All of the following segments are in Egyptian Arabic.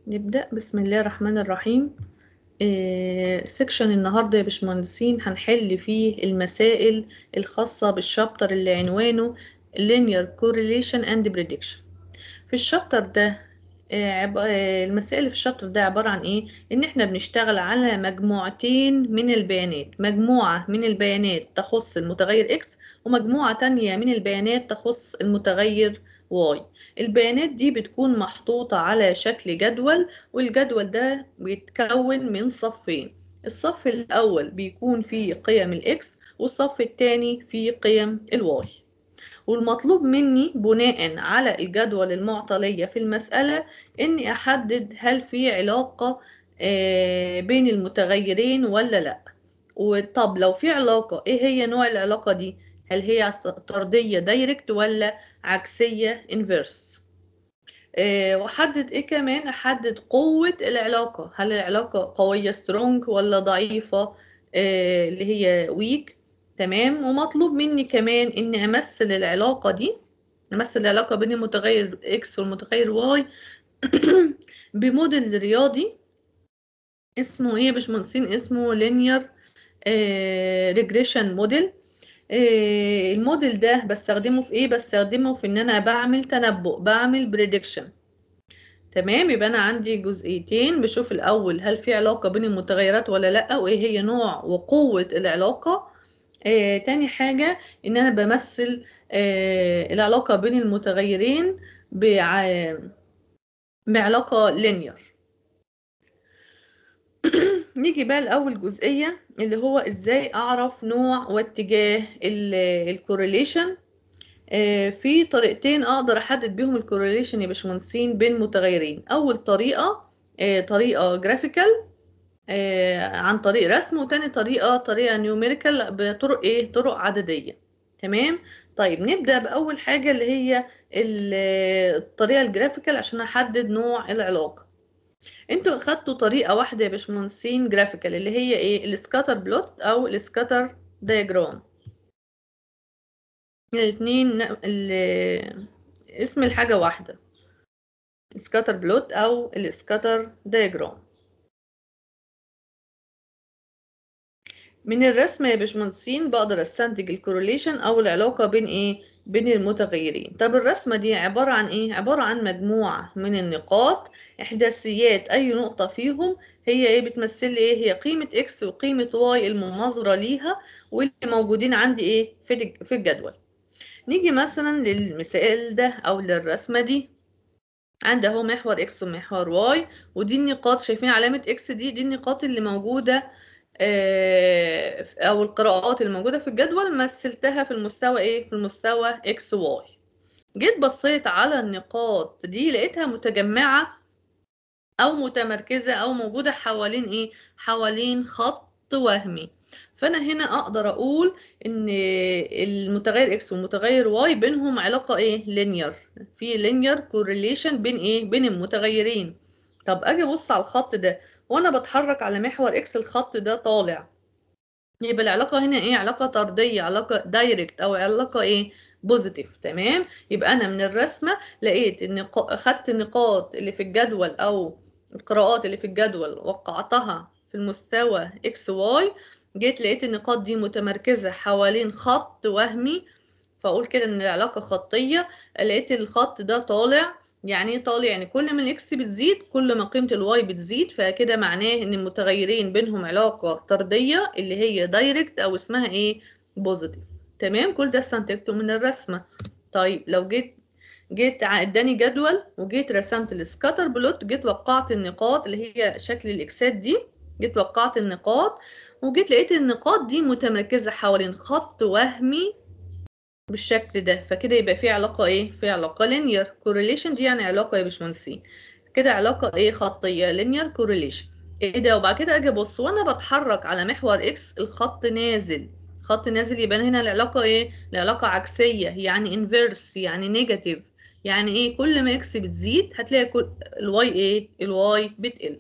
نبدأ بسم الله الرحمن الرحيم آه، سيكشن النهاردة يا باشمهندسين هنحل فيه المسائل الخاصة بالشابتر اللي عنوانه Linear Correlation and Prediction في الشابتر ده آه، عب- آه، المسائل اللي في الشابتر ده عبارة عن ايه ان احنا بنشتغل على مجموعتين من البيانات مجموعة من البيانات تخص المتغير x ومجموعة تانية من البيانات تخص المتغير y البيانات دي بتكون محطوطة على شكل جدول والجدول ده بيتكون من صفين الصف الأول بيكون فيه قيم الإكس والصف الثاني فيه قيم الواي والمطلوب مني بناء على الجدول المعطى ليا في المسألة إني أحدد هل في علاقة آه، بين المتغيرين ولا لأ وطب لو في علاقة إيه هي نوع العلاقة دي هل هي طردية دايركت ولا عكسية inverse آه، واحدد ايه كمان احدد قوة العلاقة هل العلاقة قوية سترونج ولا ضعيفة آه، اللي هي ويك تمام ومطلوب مني كمان اني امثل العلاقة دي امثل العلاقة بين المتغير اكس والمتغير واي بموديل رياضي اسمه ايه يا باشمهندسين اسمه linear ريجريشن موديل الموديل ده بستخدمه في ايه بستخدمه في ان انا بعمل تنبؤ بعمل بريدكشن تمام يبقى انا عندي جزئيتين بشوف الاول هل في علاقه بين المتغيرات ولا لا وايه هي نوع وقوه العلاقه آه، تاني حاجه ان انا بمثل آه، العلاقه بين المتغيرين بع... بعلاقه لينير نيجي بقى لأول جزئية اللي هو ازاي اعرف نوع واتجاه الكورليشن في طريقتين اقدر احدد بيهم الكورليشن يا باشمهندسين بين متغيرين اول طريقة آه، طريقة جرافيكال عن طريق رسم وتاني طريقة طريقة نيوميريكال بطرق ايه طرق عددية تمام طيب نبدأ بأول حاجة اللي هي ال- الطريقة الجرافيكال عشان احدد نوع العلاقة انتوا اخدتوا طريقة واحدة يا باشمهندسين جرافيكال اللي هي ايه السكاتر بلوت او السكاتر دايجرام الاتنين ن- ال- اسم الحاجة واحدة سكاتر بلوت او السكاتر دايجرام من الرسم يا باشمهندسين بقدر استنتج الكورليشن او العلاقة بين ايه بين المتغيرين طب الرسمة دي عبارة عن ايه عبارة عن مجموعة من النقاط احداثيات اي نقطة فيهم هي ايه بتمثل لي ايه هي قيمة اكس وقيمة واي المناظرة ليها واللي موجودين عندي ايه في الج- في الجدول نيجي مثلا للمثال ده او للرسمة دي عندي اهو محور اكس ومحور واي ودي النقاط شايفين علامة اكس دي دي النقاط اللي موجودة آه، او القراءات اللي موجودة في الجدول مثلتها في المستوى ايه في المستوى اكس واي جيت بصيت على النقاط دي لقيتها متجمعة او متمركزة او موجودة حوالين ايه حوالين خط وهمي فانا هنا اقدر اقول ان المتغير اكس والمتغير واي بينهم علاقة ايه لينير في لينير كورليشن بين ايه بين المتغيرين طب اجي ابص على الخط ده وانا بتحرك على محور اكس الخط ده طالع يبقى العلاقة هنا ايه علاقة طردية علاقة دايركت او علاقة ايه بوزيتيف تمام يبقى انا من الرسمة لقيت النقاط خدت النقاط اللي في الجدول او القراءات اللي في الجدول وقعتها في المستوى اكس واي جيت لقيت النقاط دي متمركزة حوالين خط وهمي فاقول كده ان العلاقة خطية لقيت الخط ده طالع يعني ايه طالع يعني كل ما الاكس بتزيد كل ما قيمة الواي بتزيد فكده معناه ان المتغيرين بينهم علاقة طردية اللي هي دايركت او اسمها ايه بوزيتيف تمام كل ده استنتجته من الرسمة طيب لو جيت جيت ع- اداني جدول وجيت رسمت السكاتر بلوت جيت وقعت النقاط اللي هي شكل الاكسات دي جيت وقعت النقاط وجيت لقيت النقاط دي متمركزة حوالين خط وهمي بالشكل ده فكده يبقى في علاقة ايه في علاقة linear correlation دي يعني علاقة يا باشمهندسين كده علاقة ايه خطية linear correlation ايه ده وبعد كده اجي ابص وانا بتحرك على محور اكس الخط نازل خط نازل يبقى هنا العلاقة ايه العلاقة عكسية يعني inverse يعني نيجاتيف يعني ايه كل ما اكس بتزيد هتلاقي كل الواي ايه الواي بتقل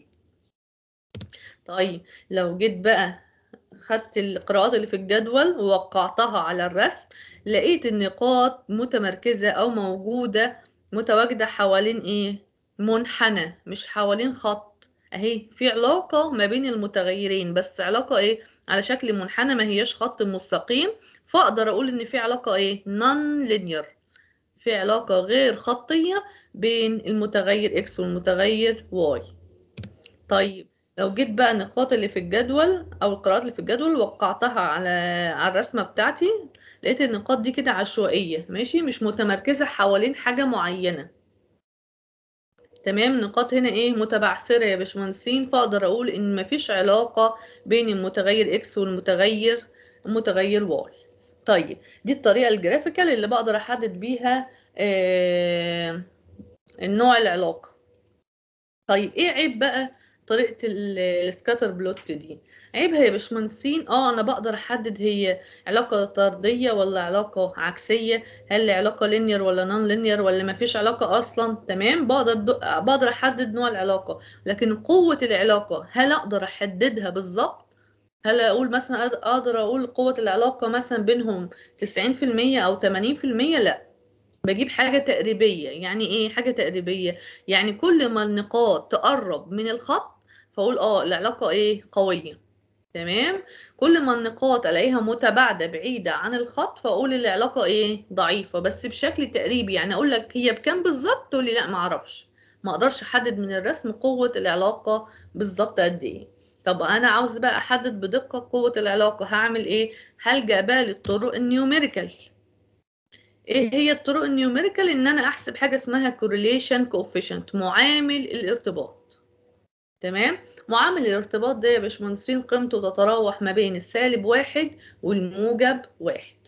طيب لو جيت بقى خدت القراءات اللي في الجدول ووقعتها على الرسم لقيت النقاط متمركزة أو موجودة متواجدة حوالين إيه؟ منحنى مش حوالين خط اهي في علاقة ما بين المتغيرين بس علاقة ايه على شكل منحنى ما هياش خط مستقيم فاقدر اقول ان في علاقة ايه non linear في علاقة غير خطية بين المتغير x والمتغير y طيب لو جيت بقى النقاط اللي في الجدول او القراءات اللي في الجدول وقعتها على على الرسمة بتاعتي لقيت النقاط دي كده عشوائية ماشي مش متمركزة حوالين حاجة معينة تمام النقاط هنا ايه متبعثرة يا باشمهندسين فاقدر اقول ان مفيش علاقة بين المتغير x والمتغير المتغير y طيب دي الطريقة الجرافيكال اللي بقدر احدد بيها آه النوع العلاقة طيب ايه عيب بقى طريقة السكاتر بلوت دي عيبها يا باشمهندسين اه انا بقدر احدد هي علاقة طردية ولا علاقة عكسية هل علاقة لينير ولا نون لينير ولا مفيش علاقة اصلا تمام بقدر بقدر احدد نوع العلاقة لكن قوة العلاقة هل اقدر احددها بالظبط هل اقول مثلا اقدر اقول قوة العلاقة مثلا بينهم 90% او 80% لا بجيب حاجة تقريبية يعني ايه حاجة تقريبية يعني كل ما النقاط تقرب من الخط فاقول اه العلاقة ايه قوية تمام كل ما النقاط الاقيها متباعدة بعيدة عن الخط فاقول العلاقة ايه ضعيفة بس بشكل تقريبي يعني اقول لك هي بكام بالظبط تقول لي لا معرفش ما اقدرش احدد من الرسم قوة العلاقة بالظبط قد ايه طب انا عاوز بقى احدد بدقة قوة العلاقة هعمل ايه هلجأ بقى للطرق النيوميريكال ايه هي الطرق النيوميريكال ان انا احسب حاجه اسمها correlation coefficient معامل الارتباط تمام معامل الارتباط ده يا باشمهندسين قيمته تتراوح ما بين السالب واحد والموجب واحد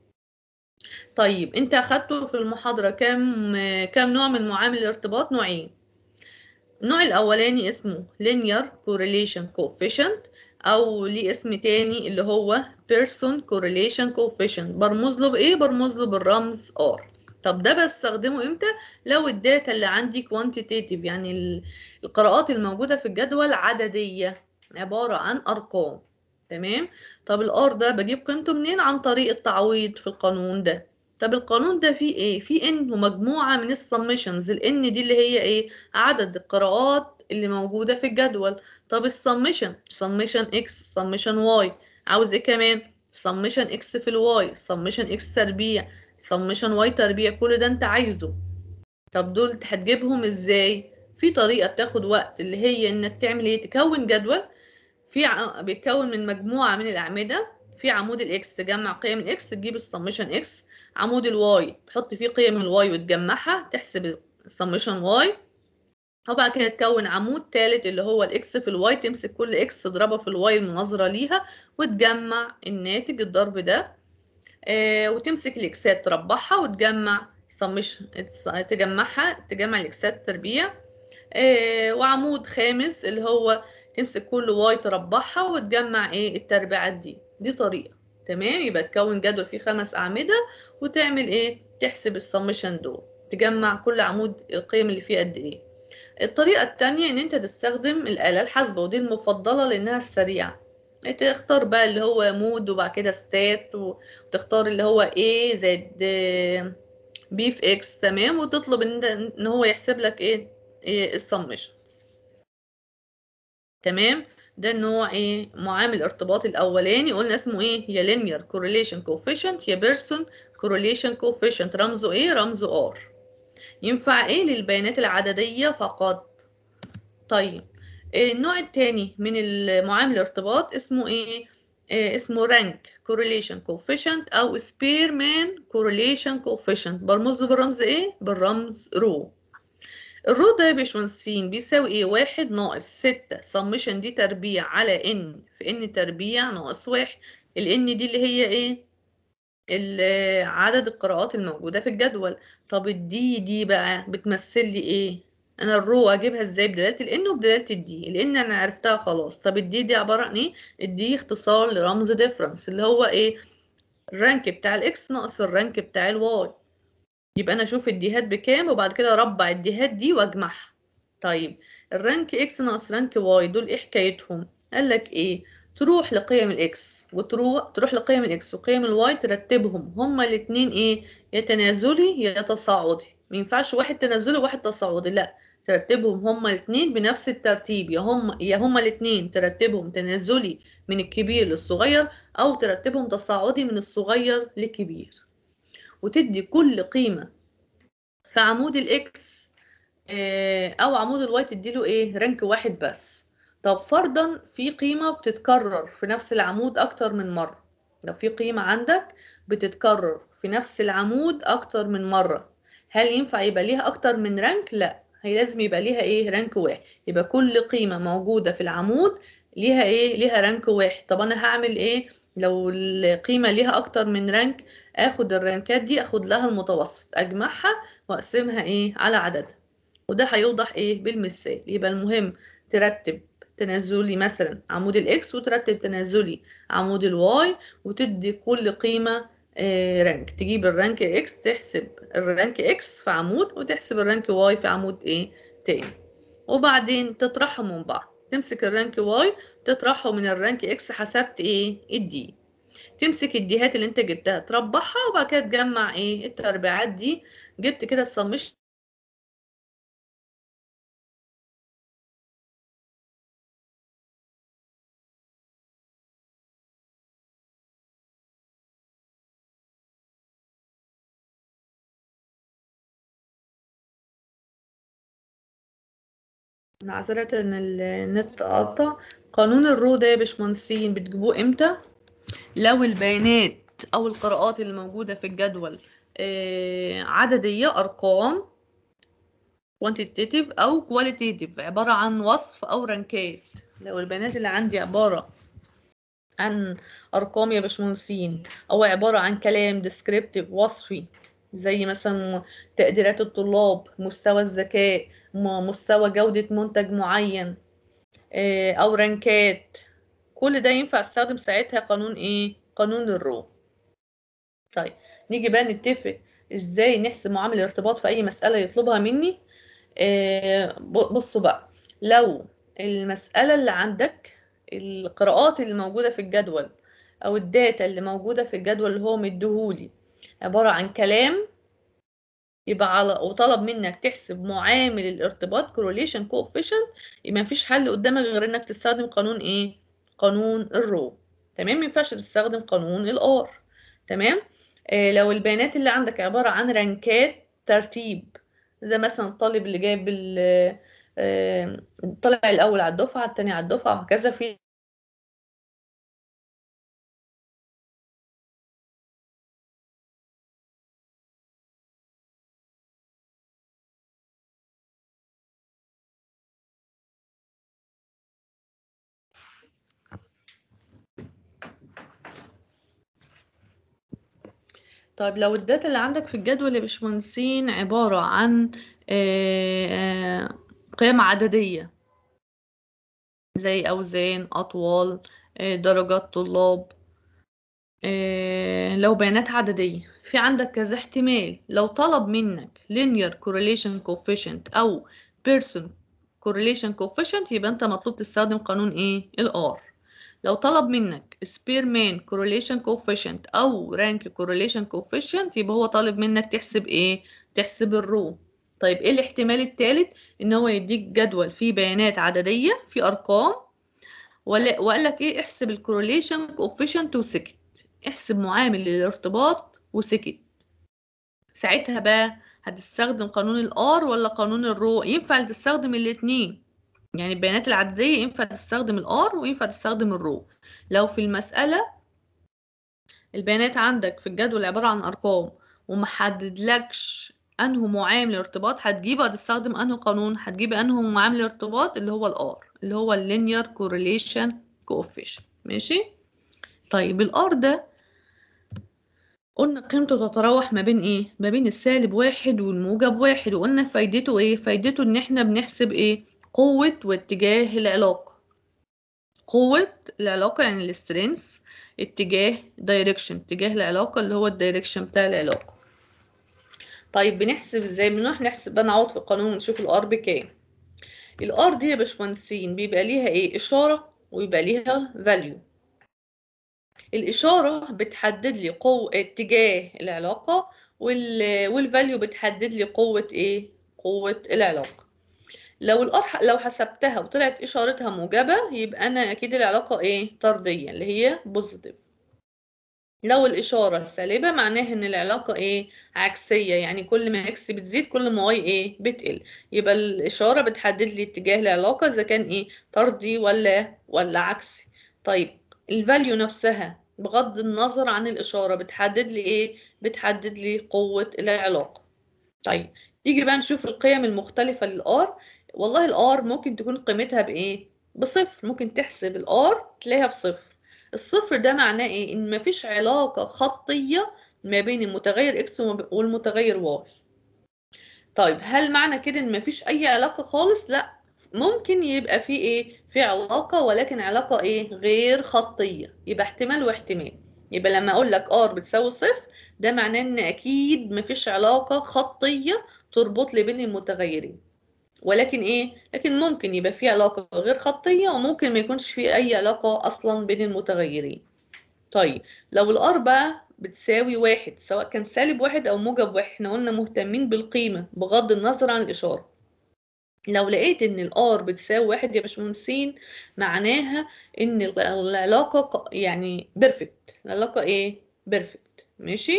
طيب انت اخدته في المحاضره كام كام نوع من معامل الارتباط نوعين النوع الاولاني اسمه linear correlation coefficient او ليه اسم تاني اللي هو person correlation coefficient برمز له بايه برمز له بالرمز R طب ده بستخدمه امتى لو الداتا اللي عندي quantitative يعني القراءات الموجوده في الجدول عدديه عباره عن ارقام تمام طب الار ده بجيب قيمته منين عن طريق التعويض في القانون ده طب القانون ده فيه ايه فيه ان ومجموعه من السمشنز الان دي اللي هي ايه عدد القراءات اللي موجوده في الجدول طب السمشن سمشن اكس سمشن واي عاوز ايه كمان سمشن اكس في الواي سمشن اكس تربيع سمشن واي تربيع كل ده انت عايزه طب دول هتجيبهم ازاي في طريقه بتاخد وقت اللي هي انك تعمل ايه تكون جدول في ع... بيتكون من مجموعه من الاعمده في عمود الاكس تجمع قيم الاكس تجيب السمشن اكس عمود الواي تحط فيه قيم الواي وتجمعها تحسب السمشن واي وبعد كده تكون عمود ثالث اللي هو الاكس في الواي تمسك كل اكس تضربها في الواي المناظره ليها وتجمع الناتج الضرب ده آه وتمسك الاكسات تربعها وتجمع سمش تجمعها تجمع الاكسات تربيع آه وعمود خامس اللي هو تمسك كل واي تربعها وتجمع ايه التربيعات دي دي طريقه تمام يبقى تكون جدول فيه خمس اعمده وتعمل ايه تحسب السمشن دول تجمع كل عمود القيم اللي فيه قد ايه الطريقة التانية ان انت تستخدم الآلة الحاسبة ودي المفضلة لانها السريعة تختار بقى اللي هو مود وبعد كده ستات وتختار اللي هو A زائد B في X تمام وتطلب ان, إن هو يحسب لك ايه, إيه السمشنز تمام ده النوع ايه معامل الارتباط الاولاني قلنا اسمه ايه يا linear correlation coefficient يا person correlation coefficient رمزه ايه رمزه R ينفع ايه للبيانات العددية فقط طيب النوع التاني من المعامل الارتباط اسمه ايه آه اسمه rank correlation coefficient او spearman correlation coefficient برمز له بالرمز ايه بالرمز رو الرو ده يا باشمهندسين بيساوي ايه واحد ناقص ستة سمشن دي تربيع على ان في ان تربيع ناقص واحد الان دي اللي هي ايه عدد القراءات الموجودة في الجدول طب الدي دي بقى بتمثل لي ايه انا الرو اجيبها ازاي بدلالة الان وبدلالة الدي الان انا عرفتها خلاص طب الدي دي عبارة عن ايه الدي اختصار لرمز ديفرنس اللي هو ايه الرانك بتاع الاكس ناقص الرانك بتاع الواي يبقى انا اشوف الديهات بكام وبعد كده اربع الديهات دي واجمعها طيب الرانك اكس ناقص رانك واي دول ايه حكايتهم قال لك ايه تروح لقيم الاكس وتروح تروح لقيم الاكس وقيم الواي ترتبهم هما الاثنين ايه يا تنازلي يا تصاعدي ما ينفعش واحد تنزلي وواحد تصاعدي لا ترتبهم هما الاثنين بنفس الترتيب يا هم يا هما الاثنين ترتبهم تنازلي من الكبير للصغير او ترتبهم تصاعدي من الصغير للكبير وتدي كل قيمة في عمود الاكس آه، او عمود الواي تديله ايه رانك واحد بس طب فرضا في قيمة بتتكرر في نفس العمود اكتر من مرة لو في قيمة عندك بتتكرر في نفس العمود اكتر من مرة هل ينفع يبقى ليها اكتر من رانك لا هي لازم يبقى ليها ايه رانك واحد يبقى كل قيمة موجودة في العمود ليها ايه ليها رانك واحد طب انا هعمل ايه لو القيمة ليها اكتر من رانك اخد الرانكات دي اخد لها المتوسط اجمعها واقسمها ايه على عددها وده هيوضح ايه بالمثال يبقى المهم ترتب تنازلي مثلا عمود الاكس وترتب تنازلي عمود الواي وتدي كل قيمة آه، رانك تجيب الرانك اكس تحسب الرانك اكس في عمود وتحسب الرانك واي في عمود ايه تاني وبعدين تطرحهم من بعض تمسك الرانك واي تطرحه من الرانك اكس حسبت ايه الدي تمسك الديهات اللي انت جبتها تربحها وبعد كده تجمع ايه التربيعات دي جبت كده السمشن معذرة ان النت قطع قانون الرو ده يا باشمهندسين بتجيبوه امتى لو البيانات او القراءات اللي موجودة في الجدول آه، عددية ارقام quantitative او qualitative عبارة عن وصف او رنكات لو البيانات اللي عندي عبارة عن ارقام يا باشمهندسين او عبارة عن كلام descriptive وصفي زي مثلا تقديرات الطلاب مستوى الذكاء م- مستوى جودة منتج معين آه، او رنكات كل ده ينفع استخدم ساعتها قانون ايه قانون الرو طيب نيجي بقى نتفق ازاي نحسب معامل الارتباط في اي مسألة يطلبها مني آه، ب- بصوا بقى لو المسألة اللي عندك القراءات اللي موجودة في الجدول او الداتا اللي موجودة في الجدول اللي هو مديهولي عبارة عن كلام يبقى على وطلب منك تحسب معامل الارتباط correlation coefficient يبقى مفيش حل قدامك غير انك تستخدم قانون ايه قانون الرو تمام ما ينفعش تستخدم قانون الار تمام آه لو البيانات اللي عندك عبارة عن رانكات ترتيب ده مثلا الطالب اللي جايب ال- آه، طلع الاول على الدفعة التاني على الدفعة وهكذا في طيب لو الداتا اللي عندك في الجدول يا باشمهندسين عبارة عن آه، آه، قيم عددية زي أوزان أطوال آه، درجات طلاب آه، لو بيانات عددية في عندك كذا احتمال لو طلب منك linear correlation coefficient أو person correlation coefficient يبقى أنت مطلوب تستخدم قانون إيه؟ ال R لو طلب منك spearman correlation coefficient أو rank correlation coefficient يبقى هو طالب منك تحسب إيه؟ تحسب الرو طيب إيه الاحتمال التالت؟ إن هو يديك جدول فيه بيانات عددية فيه أرقام ولا وقال لك إيه احسب الكورليشن coefficient وسكت احسب معامل الارتباط وسكت ساعتها بقى هتستخدم قانون الار ولا قانون الرو ينفع تستخدم الاتنين يعني البيانات العددية ينفع تستخدم الار وينفع تستخدم الرو لو في المسألة البيانات عندك في الجدول عبارة عن أرقام ومحددلكش أنه معامل ارتباط هتجيبه هتستخدم أنه قانون هتجيب أنه معامل ارتباط اللي هو الار اللي هو اللينير كورليشن coefficient ماشي طيب الار ده قلنا قيمته تتراوح ما بين ايه ما بين السالب واحد والموجب واحد وقلنا فايدته ايه فايدته ان احنا بنحسب ايه قوة واتجاه العلاقة قوة العلاقة يعني السترينث اتجاه دايركشن اتجاه العلاقة اللي هو الدايركشن بتاع العلاقة طيب بنحسب ازاي بنروح نحسب بقى نعوض في القانون ونشوف الار بكام الار دي يا باشمهندسين بيبقى ليها ايه اشارة ويبقى ليها فاليو الإشارة بتحدد لي قوة اتجاه العلاقة وال والفاليو بتحدد لي قوة ايه قوة العلاقة لو الار لو حسبتها وطلعت اشارتها موجبة يبقى انا اكيد العلاقة ايه طردية اللي هي بوزيتيف لو الإشارة سالبة معناها إن العلاقة إيه عكسية يعني كل ما إكس بتزيد كل ما واي إيه بتقل يبقى الإشارة بتحدد لي اتجاه العلاقة إذا كان إيه طردي ولا ولا عكسي طيب الفاليو نفسها بغض النظر عن الإشارة بتحدد لي إيه بتحدد لي قوة العلاقة طيب نيجي بقى نشوف القيم المختلفة للآر والله الآر ممكن تكون قيمتها بإيه بصفر ممكن تحسب الآر تلاقيها بصفر الصفر ده معناه ايه ان مفيش علاقة خطية ما بين المتغير اكس والمتغير واي طيب هل معنى كده ان مفيش اي علاقة خالص لا ممكن يبقى في ايه في علاقة ولكن علاقة ايه غير خطية يبقى احتمال واحتمال يبقى لما اقول لك ار بتساوي صفر ده معناه ان اكيد مفيش علاقة خطية تربط لي بين المتغيرين ولكن ايه لكن ممكن يبقى في علاقة غير خطية وممكن ما يكونش في اي علاقة اصلا بين المتغيرين طيب لو الار بقى بتساوي واحد سواء كان سالب واحد او موجب واحد احنا قلنا مهتمين بالقيمة بغض النظر عن الاشارة لو لقيت ان الار بتساوي واحد يا باشمهندسين معناها ان العلاقة يعني بيرفكت العلاقة ايه بيرفكت ماشي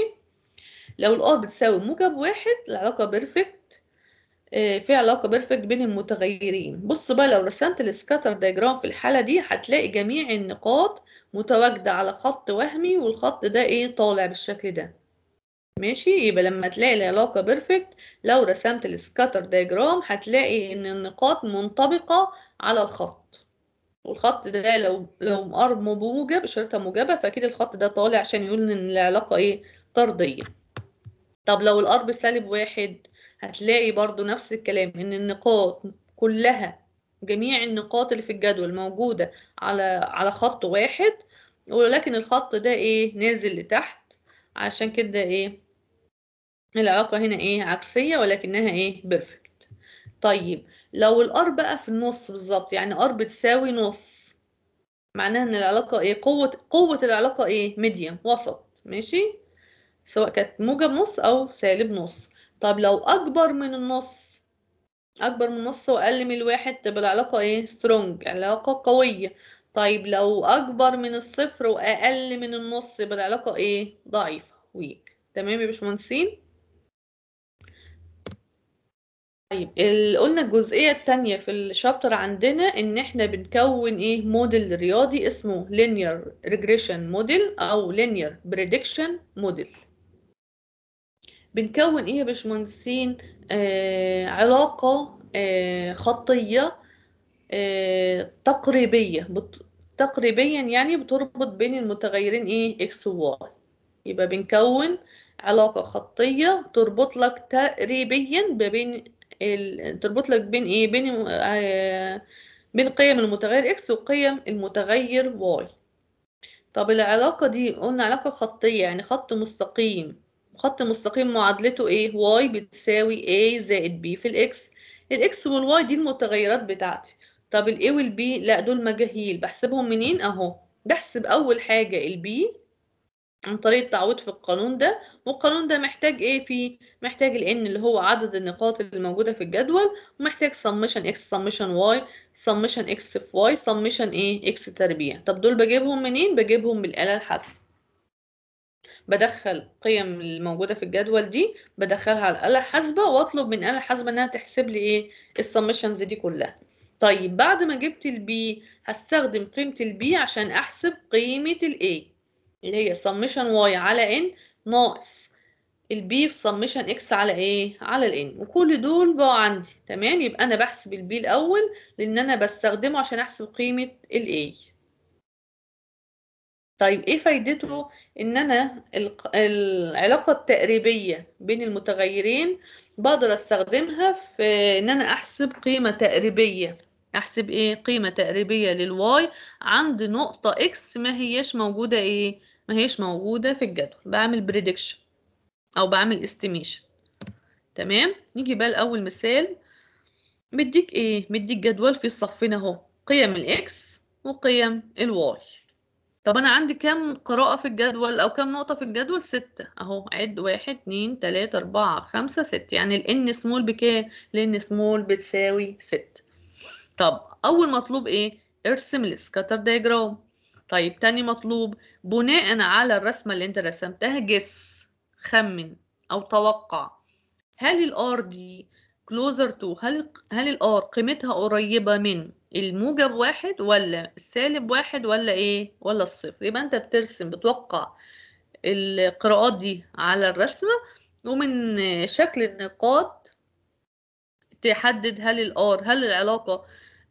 لو الار بتساوي موجب واحد العلاقة بيرفكت في علاقة بيرفكت بين المتغيرين بص بقى لو رسمت السكاتر دايجرام في الحالة دي هتلاقي جميع النقاط متواجدة على خط وهمي والخط ده ايه طالع بالشكل ده ماشي يبقى لما تلاقي العلاقة بيرفكت لو رسمت السكاتر دايجرام هتلاقي ان النقاط منطبقة على الخط والخط ده لو لو مقرب بموجب اشارتها موجبة فاكيد الخط ده طالع عشان يقول ان العلاقة ايه طردية طب لو القرب سالب واحد هتلاقي برضو نفس الكلام ان النقاط كلها جميع النقاط اللي في الجدول موجودة على على خط واحد ولكن الخط ده ايه نازل لتحت عشان كده ايه العلاقة هنا ايه عكسية ولكنها ايه بيرفكت طيب لو الار بقى في النص بالظبط يعني ار بتساوي نص معناها ان العلاقة ايه قوة قوة العلاقة ايه ميديوم وسط ماشي سواء كانت موجب نص او سالب نص طب لو اكبر من النص اكبر من النص واقل من الواحد تبقى العلاقة ايه سترونج علاقة قوية طيب لو اكبر من الصفر واقل من النص يبقى العلاقة ايه ضعيفة ويك تمام يا باشمهندسين طيب ال- قلنا الجزئية التانية في الشابتر عندنا ان احنا بنكون ايه موديل رياضي اسمه linear regression model او linear prediction model بنكون ايه يا باشمهندسين آه علاقة آه خطية آه تقريبية بت... تقريبيا يعني بتربط بين المتغيرين ايه اكس وواي يبقى بنكون علاقة خطية تربط لك تقريبيا ما بين ال... تربط لك بين ايه بين آه بين قيم المتغير اكس وقيم المتغير واي طب العلاقة دي قلنا علاقة خطية يعني خط مستقيم خط مستقيم معادلته ايه y بتساوي a زائد b في الاكس الاكس والواي دي المتغيرات بتاعتي طب الاي والبي لا دول مجاهيل بحسبهم منين اهو بحسب اول حاجة البي عن طريق التعويض في القانون ده والقانون ده محتاج ايه فيه محتاج ال n اللي هو عدد النقاط اللي موجودة في الجدول ومحتاج summation x summation y summation x في y summation ايه x تربيع طب دول بجيبهم منين بجيبهم بالآلة الحاسبة بدخل قيم الموجودة في الجدول دي بدخلها على الآلة الحاسبة واطلب من الآلة الحاسبة انها تحسب لي ايه السمشنز دي كلها طيب بعد ما جبت البي هستخدم قيمة البي عشان احسب قيمة الاي اللي هي سمشن واي على ان ناقص البي في سمشن اكس على ايه على الان وكل دول بقوا عندي تمام يبقى انا بحسب البي الاول لان انا بستخدمه عشان احسب قيمة الاي طيب ايه فايدته ان انا العلاقة التقريبية بين المتغيرين بقدر استخدمها في ان انا احسب قيمة تقريبية احسب ايه قيمة تقريبية للواي عند نقطة اكس ما هيش موجودة ايه ما هيش موجودة في الجدول بعمل بريدكشن او بعمل استيميشن تمام نيجي بقى لاول مثال مديك ايه مديك جدول في الصفين اهو قيم الاكس وقيم الواي طب أنا عندي كام قراءة في الجدول أو كام نقطة في الجدول؟ ستة أهو عد واحد اتنين تلاتة أربعة خمسة ستة يعني ال n سمول بكام؟ ال n سمول بتساوي ستة طب أول مطلوب إيه؟ ارسم السكاتر دايجرام طيب تاني مطلوب بناء على الرسمة اللي أنت رسمتها جس خمن أو توقع هل الار دي closer to هل هل الار قيمتها قريبة من الموجب واحد ولا السالب واحد ولا ايه ولا الصفر يبقى انت بترسم بتوقع القراءات دي على الرسمة ومن شكل النقاط تحدد هل الار هل العلاقة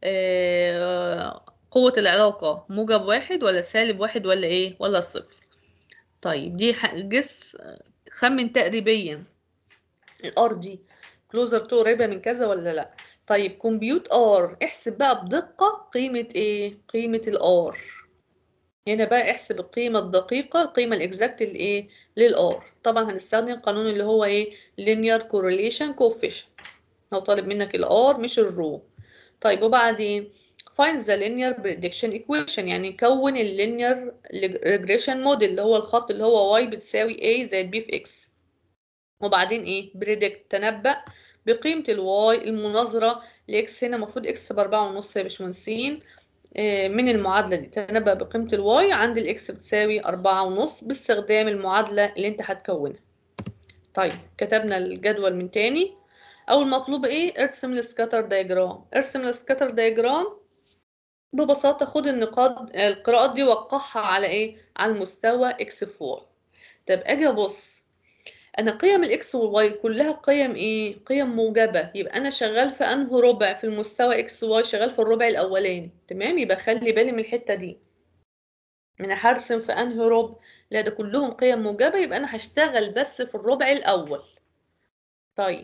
آه، قوة العلاقة موجب واحد ولا سالب واحد ولا ايه ولا الصفر طيب دي ح- جس خمن تقريبيا الار دي كلوزر تو قريبة من كذا ولا لا طيب كمبيوت ار احسب بقى بدقة قيمة ايه قيمة الار هنا بقى احسب القيمة الدقيقة القيمة الاكزاكت لايه للار طبعا هنستخدم القانون اللي هو ايه linear correlation coefficient هو طالب منك الار مش الرو طيب وبعدين find the linear prediction equation يعني كون ال linear regression model اللي هو الخط اللي هو y بتساوي a زائد b في x وبعدين ايه predict تنبأ بقيمة الواي المناظرة لإكس هنا المفروض إكس بأربعة ونص يا باشمهندسين آه، من المعادلة دي تنبأ بقيمة الواي عند الإكس بتساوي أربعة ونص باستخدام المعادلة اللي أنت هتكونها طيب كتبنا الجدول من تاني أول مطلوب إيه ارسم السكاتر دايجرام ارسم السكاتر دايجرام ببساطة خد النقاط القراءات دي وقعها على إيه على المستوى إكس في واي طب أجي أبص انا قيم الاكس والواي كلها قيم ايه قيم موجبه يبقى انا شغال في انه ربع في المستوى اكس واي شغال في الربع الاولاني تمام يبقى خلي بالي من الحته دي انا هرسم في انهي ربع لا ده كلهم قيم موجبه يبقى انا هشتغل بس في الربع الاول طيب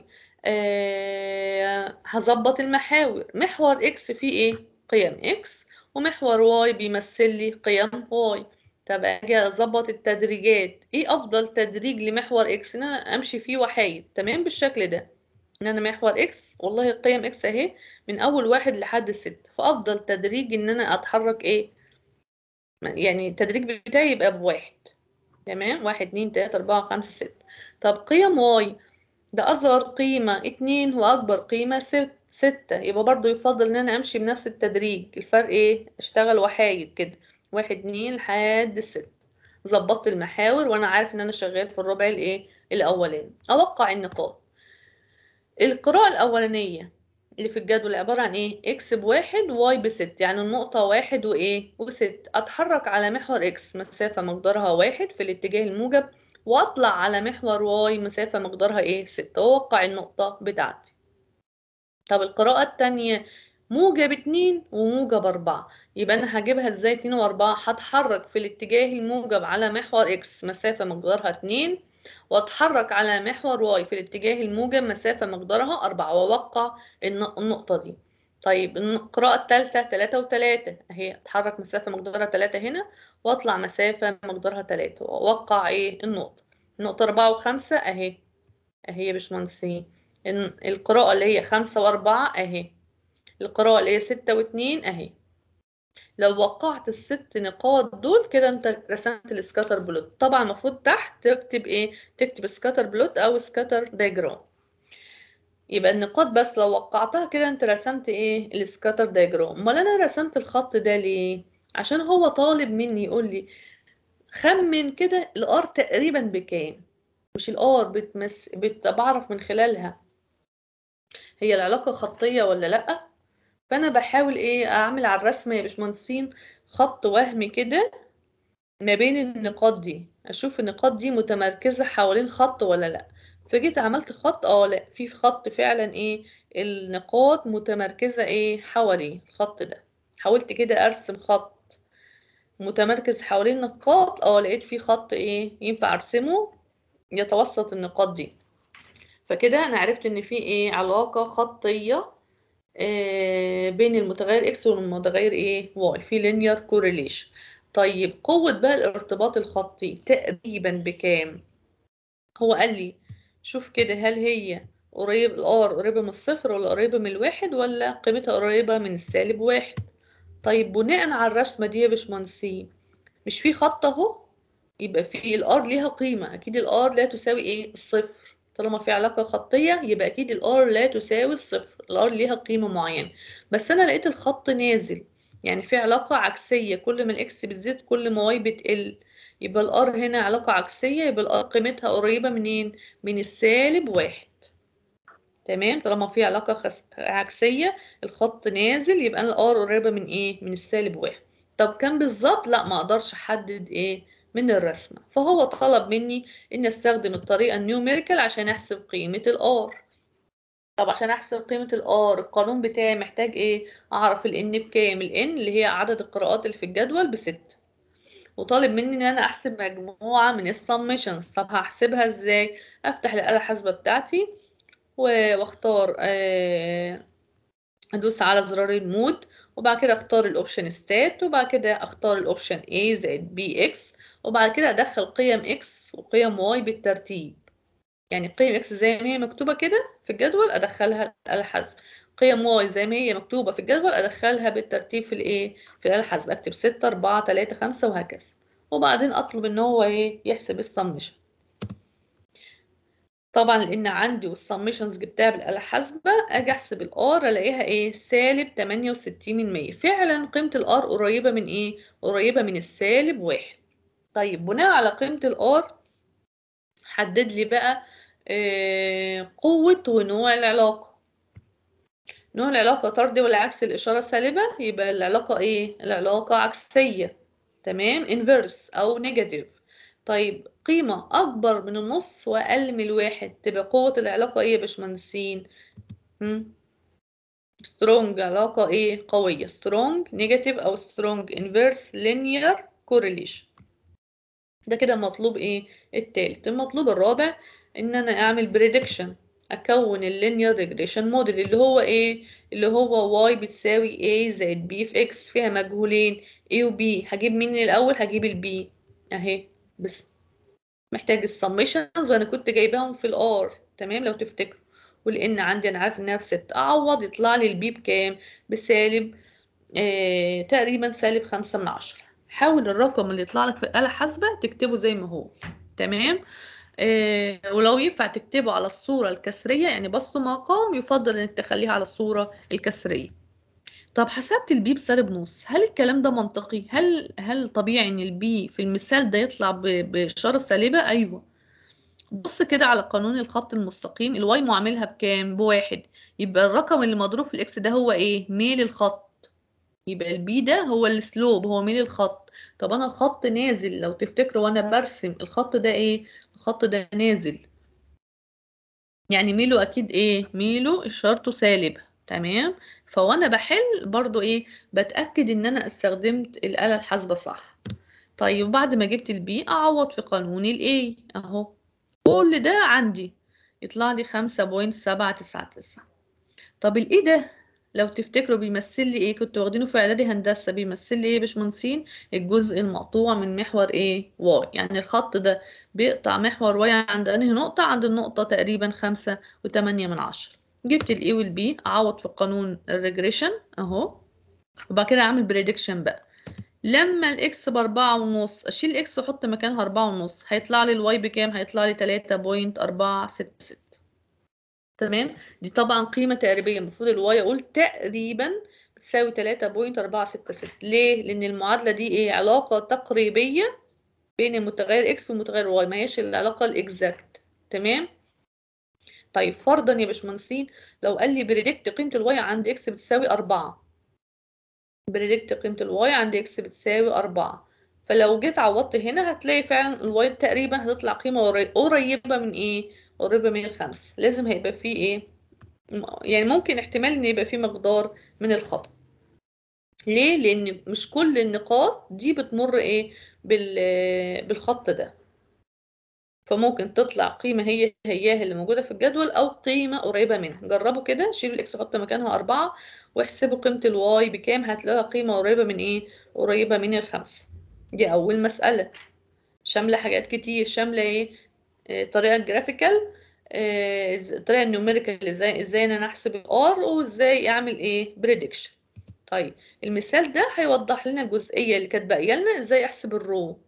آه هظبط المحاور محور اكس فيه ايه قيم اكس ومحور واي بيمثل لي قيم واي طب اجي اظبط التدريجات ايه افضل تدريج لمحور اكس ان انا امشي فيه وحايد تمام بالشكل ده ان انا محور اكس والله قيم اكس اهي من اول واحد لحد ست فافضل تدريج ان انا اتحرك ايه يعني التدريج بتاعي يبقى بواحد تمام واحد اتنين تلاتة اربعة خمسة ستة طب قيم واي ده اصغر قيمة اتنين واكبر قيمة ست ستة يبقى برضو يفضل ان انا امشي بنفس التدريج الفرق ايه اشتغل وحايد كده واحد اتنين لحد الست ظبطت المحاور وانا عارف ان انا شغال في الربع الايه الاولاني اوقع النقاط القراءة الاولانية اللي في الجدول عبارة عن ايه اكس بواحد واي بست يعني النقطة واحد وايه وست اتحرك على محور اكس مسافة مقدارها واحد في الاتجاه الموجب واطلع على محور واي مسافة مقدارها ايه ستة واوقع النقطة بتاعتي طب القراءة التانية موجب اتنين وموجب أربعة يبقى أنا هجيبها ازاي اتنين وأربعة هتحرك في الاتجاه الموجب على محور إكس مسافة مقدارها اتنين وأتحرك على محور واي في الاتجاه الموجب مسافة مقدارها أربعة وأوقع الن- النقطة دي طيب القراءة التالتة تلاتة وتلاتة أهي أتحرك مسافة مقدارها تلاتة هنا وأطلع مسافة مقدارها تلاتة وأوقع إيه النقطة النقطة أربعة وخمسة أهي أهي يا باشمهندسين الن- القراءة اللي هي خمسة وأربعة أهي القراءة اللي هي ستة واتنين أهي لو وقعت الست نقاط دول كده انت رسمت السكاتر بلوت طبعا المفروض تحت تكتب ايه تكتب سكاتر بلوت او سكاتر دايجرام يبقى النقاط بس لو وقعتها كده انت رسمت ايه السكاتر دايجرام امال انا رسمت الخط ده ليه عشان هو طالب مني يقول لي خمن كده الار تقريبا بكام مش الار بتمس بت... بعرف من خلالها هي العلاقة خطية ولا لأ فانا بحاول ايه اعمل على الرسمه يا باشمهندسين خط وهمي كده ما بين النقاط دي اشوف النقاط دي متمركزه حوالين خط ولا لا فجيت عملت خط اه لا في خط فعلا ايه النقاط متمركزه ايه حواليه الخط ده حاولت كده ارسم خط متمركز حوالين نقاط اه لقيت في خط ايه ينفع ارسمه يتوسط النقاط دي فكده انا عرفت ان في ايه علاقه خطيه آه، بين المتغير x والمتغير ايه y في linear correlation طيب قوة بقى الارتباط الخطي تقريبا بكام هو قال لي شوف كده هل هي قريب الار قريبة من الصفر ولا قريبة من الواحد ولا قيمتها قريبة من السالب واحد طيب بناء على الرسمة دي يا باشمهندسين مش في خط اهو يبقى في الار ليها قيمة اكيد الار لا تساوي ايه الصفر طالما في علاقة خطية يبقى اكيد الار لا تساوي الصفر الار ليها قيمة معينة بس انا لقيت الخط نازل يعني في علاقة عكسية كل ما الاكس بتزيد كل ما واي بتقل يبقى الار هنا علاقة عكسية يبقى الار قيمتها قريبة منين من السالب واحد تمام طالما في علاقة خس... عكسية الخط نازل يبقى الار قريبة من ايه من السالب واحد طب كام بالظبط لا ما اقدرش احدد ايه من الرسمة فهو طلب مني ان استخدم الطريقة النيوميريكال عشان احسب قيمة الار طب عشان احسب قيمة الار القانون بتاعي محتاج ايه اعرف الان بكام الان اللي هي عدد القراءات اللي في الجدول بستة وطالب مني ان انا احسب مجموعة من السمشنز طب هحسبها ازاي افتح الآلة الحاسبة بتاعتي واختار آه ادوس على زرار المود وبعد كده اختار الاوبشن ستات وبعد كده اختار الاوبشن A زائد BX وبعد كده ادخل قيم X وقيم Y بالترتيب يعني قيم X زي ما هي مكتوبة كده في الجدول ادخلها الآلة الحاسبة قيم Y زي ما هي مكتوبة في الجدول ادخلها بالترتيب في الايه في الآلة الحاسبة اكتب 6 4 3 5 وهكذا وبعدين اطلب ان هو ايه يحسب السمشن طبعا لان عندي والسمشنز جبتها بالاله الحاسبه اجي احسب الار الاقيها ايه سالب 68 من 100 فعلا قيمه الار قريبه من ايه قريبه من السالب واحد طيب بناء على قيمه الار حدد لي بقى آه قوه ونوع العلاقه نوع العلاقه طردي ولا عكس الاشاره السالبه يبقى العلاقه ايه العلاقه عكسيه تمام انفيرس او نيجاتيف طيب قيمة أكبر من النص وأقل من الواحد تبقى قوة العلاقة إيه يا باشمهندسين؟ سترونج علاقة إيه؟ قوية سترونج نيجاتيف أو سترونج انفيرس linear correlation ده كده المطلوب إيه؟ التالت المطلوب الرابع إن أنا أعمل بريدكشن أكون اللينير ريجريشن موديل اللي هو إيه؟ اللي هو y بتساوي a زائد b في x فيها مجهولين a و b هجيب مين الأول؟ هجيب البي أهي بس محتاج السمشنز وانا كنت جايباهم في الار تمام لو تفتكروا ولان عندي انا عارف انها في ست اعوض يطلع لي البي بكام بسالب آه تقريبا سالب خمسة من عشرة حاول الرقم اللي يطلع لك في الآلة الحاسبة تكتبه زي ما هو تمام آه ولو ينفع تكتبه على الصورة الكسرية يعني بسط مقام يفضل انك تخليها على الصورة الكسرية طب حسبت البي بسالب نص هل الكلام ده منطقي هل هل طبيعي ان البي في المثال ده يطلع بإشارة سالبة ايوه بص كده على قانون الخط المستقيم الواي معاملها بكام بواحد يبقى الرقم اللي مضروب في الاكس ده هو ايه ميل الخط يبقى البي ده هو السلوب هو ميل الخط طب انا الخط نازل لو تفتكروا وانا برسم الخط ده ايه الخط ده نازل يعني ميله اكيد ايه ميله اشارته سالبه تمام فوانا بحل برضو ايه بتأكد ان انا استخدمت الآلة الحاسبة صح طيب بعد ما جبت البي اعوض في قانون الاي اهو كل ده عندي يطلع لي خمسة بوينت سبعة تسعة تسعة طب الاي ده لو تفتكروا بيمثل لي ايه كنت واخدينه في اعدادي هندسة بيمثل لي ايه يا باشمهندسين الجزء المقطوع من محور ايه واي يعني الخط ده بيقطع محور واي عند انهي نقطة عند النقطة تقريبا خمسة وتمانية من عشرة جبت الاي والبي اعوض في قانون الريجريشن اهو وبعد كده اعمل بريدكشن بقى لما الاكس باربعة ونص اشيل الاكس واحط مكانها اربعة ونص هيطلع لي الواي بكام هيطلع لي تلاتة بوينت اربعة ستة ستة تمام دي طبعا قيمة تقريبية المفروض الواي اقول تقريبا بتساوي تلاتة بوينت اربعة ستة ستة ليه لان المعادلة دي ايه علاقة تقريبية بين المتغير اكس والمتغير واي ما هيش العلاقة الاكزاكت تمام طيب فرضا يا باشمهندسين لو قال لي بريدكت قيمة الواي عند اكس بتساوي أربعة بريدكت قيمة الواي عند اكس بتساوي أربعة فلو جيت عوضت هنا هتلاقي فعلا الواي تقريبا هتطلع قيمة قريبة من ايه؟ قريبة من الخمس لازم هيبقى فيه ايه؟ يعني ممكن احتمال ان يبقى فيه مقدار من الخطأ ليه؟ لأن مش كل النقاط دي بتمر ايه؟ بالخط ده فممكن تطلع قيمة هي هياها اللي موجودة في الجدول أو قيمة قريبة منها جربوا كده شيلوا الإكس وحط مكانها أربعة واحسبوا قيمة الواي بكام هتلاقوها قيمة قريبة من إيه؟ قريبة من الخمسة دي أول مسألة شاملة حاجات كتير شاملة إيه؟ طريقة الجرافيكال الطريقة النيوميريكال ازاي ازاي انا احسب الار وازاي اعمل ايه بريدكشن طيب المثال ده هيوضح لنا الجزئية اللي كانت باقية لنا ازاي احسب الرو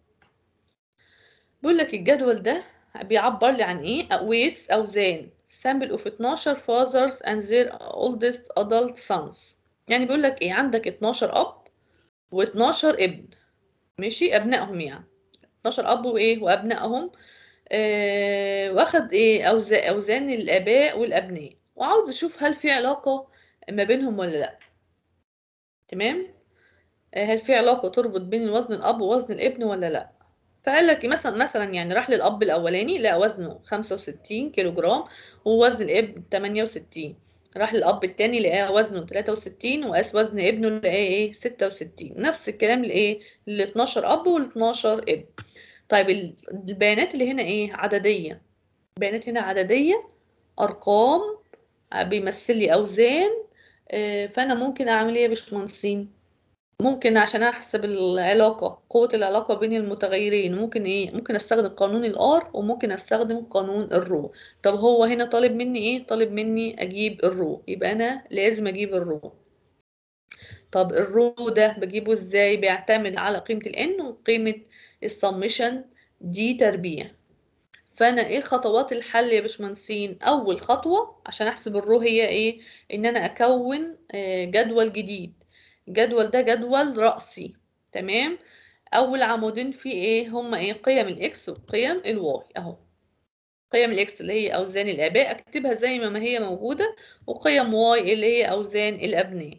بيقول لك الجدول ده بيعبر لي عن ايه weights اوزان sample of 12 fathers and their oldest adult sons يعني بيقول لك ايه عندك 12 اب و12 ابن ماشي ابنائهم يعني 12 اب وايه وابنائهم آه واخد ايه أوزان, اوزان الاباء والابناء وعاوز اشوف هل في علاقة ما بينهم ولا لا تمام آه هل في علاقة تربط بين وزن الاب ووزن الابن ولا لا فقال لك مثلا مثلا يعني راح للاب الاولاني لقى وزنه 65 كيلو جرام ووزن الابن 68 راح للاب التاني لقاه وزنه 63 وقاس وزن ابنه لقاه ايه 66 نفس الكلام لايه لل 12 اب وال 12 ابن طيب البيانات اللي هنا ايه عدديه البيانات هنا عدديه ارقام بيمثل لي اوزان فانا ممكن اعمل ايه يا باشمهندسين ممكن عشان احسب العلاقه قوه العلاقه بين المتغيرين ممكن ايه ممكن استخدم قانون الار وممكن استخدم قانون الرو طب هو هنا طالب مني ايه طالب مني اجيب الرو يبقى انا لازم اجيب الرو طب الرو ده بجيبه ازاي بيعتمد على قيمه الان وقيمه السمشن دي تربيع فانا ايه خطوات الحل يا باشمهندسين اول خطوه عشان احسب الرو هي ايه ان انا اكون جدول جديد الجدول ده جدول رأسي تمام اول عمودين فيه ايه هما ايه قيم الاكس وقيم الواي اهو قيم الاكس اللي هي اوزان الاباء اكتبها زي ما هي موجوده وقيم واي اللي هي اوزان الابناء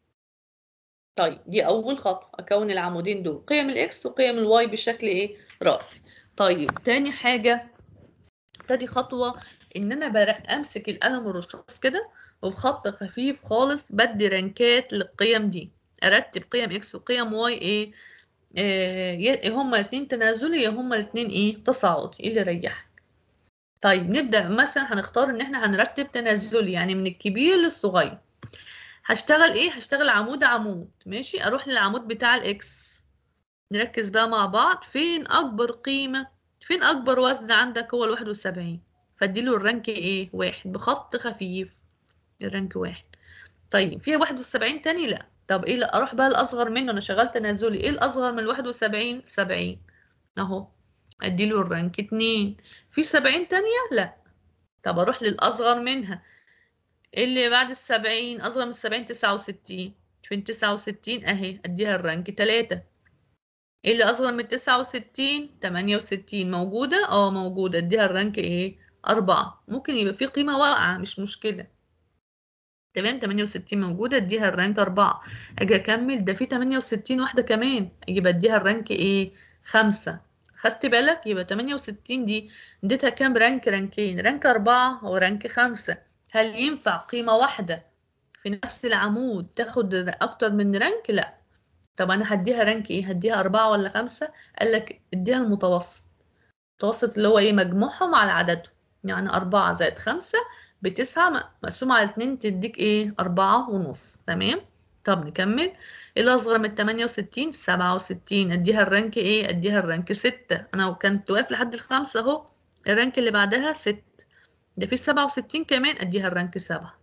طيب دي اول خطوه اكون العمودين دول قيم الاكس وقيم الواي بشكل ايه رأسي طيب تاني حاجه تاني خطوه ان انا امسك القلم الرصاص كده وبخط خفيف خالص بدي رنكات للقيم دي ارتب قيم اكس وقيم واي ايه, إيه هما الاثنين تنازلي يا هما الاثنين ايه تصاعدي ايه اللي يريحك طيب نبدا مثلا هنختار ان احنا هنرتب تنازلي يعني من الكبير للصغير هشتغل ايه هشتغل عمود عمود ماشي اروح للعمود بتاع الاكس نركز بقى مع بعض فين اكبر قيمه فين اكبر وزن عندك هو الواحد وسبعين فاديله الرانك ايه واحد بخط خفيف الرانك واحد طيب في واحد وسبعين تاني لا طب ايه لا اروح بقى الاصغر منه انا شغال تنازلي ايه الاصغر من الواحد وسبعين سبعين اهو اديله الرانك اتنين في سبعين تانية لا طب اروح للاصغر منها ايه اللي بعد السبعين اصغر من السبعين تسعة وستين فين تسعة وستين اهي اديها الرانك تلاتة ايه اللي اصغر من تسعة وستين تمانية وستين موجودة اه موجودة اديها الرانك ايه اربعة ممكن يبقى في قيمة واقعة مش مشكلة تمام 68 موجودة اديها الرانك 4 اجي اكمل ده في 68 واحدة كمان يبقى اديها الرانك ايه 5 خدت بالك يبقى 68 دي اديتها كام رانك رانكين رانك 4 ورانك 5 هل ينفع قيمة واحدة في نفس العمود تاخد اكتر من رانك لا طب انا هديها رانك ايه هديها 4 ولا 5 قال لك اديها المتوسط المتوسط اللي هو ايه مجموعهم على عددهم يعني 4 زائد 5 بتسعة مقسوم على اتنين تديك ايه أربعة ونص تمام طب نكمل ايه الأصغر من تمانية وستين سبعة وستين اديها الرانك ايه اديها الرانك ستة انا كنت واقف لحد الخمسة اهو الرانك اللي بعدها ست ده في السبعة وستين كمان اديها الرانك سبعة